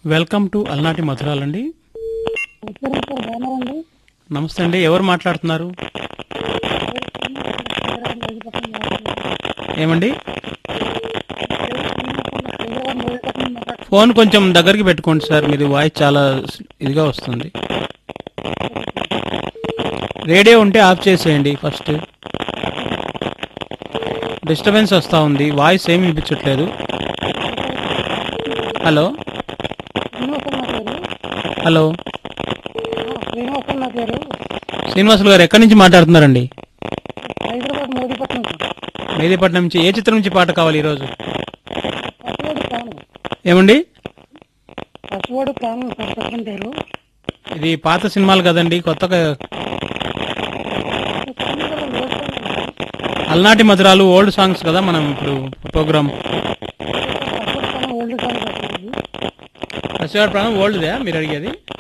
Welcome to అల్నాటి మధురాలండి వచ్చారు sir బాగున్నారండి నమస్తే అండి ఎవరు మాట్లాడుతున్నారు ఏమండి ఫోన్ కొంచెం దగ్గరికి పెట్టుకోండి సార్ మీది వాయిస్ చాలా స్- ఇదిగా వస్తుంది రేడియో ఉంటే ఆఫ్ చేసేయండి ఫస్ట్ డిస్టర్బెన్స్ వస్తూ ఉంది వాయిస్ ఏమి వినిపించట్లేదు హలో శ్రీనివాసన్ నా పేరు హలో ఆ, శ్రీనివాసన్ నా పేరు శ్రీనివాసులు గారు ఎక్కడి నుంచి మాట్లాడుతున్నారండి హైదరాబాద్ మోదీపట్నం సార్ మేదీపట్నం నుంచి ఏ చిత్రం నుంచి పాట కావాలి ఈరోజు పసివాడు ప్రాణం ఏమండి పసివాడు ప్రాణం సార్ చిత్రం పేరు ఇది పాత సినిమాలు కదండి కొత్తగా సాంగ్ కూడా ఓల్డ్ అల్నాటి మధురాలు ఓల్డ్ సాంగ్స్ కదా మనం ఇప్పుడు ప్రోగ్రామ్ పసివాడు ప్రాణం ఓల్డ్ సాంగ్ సార్ ఇది. పసివాడ ప్రాణం ఓల్డ్దే మీరు అడిగేది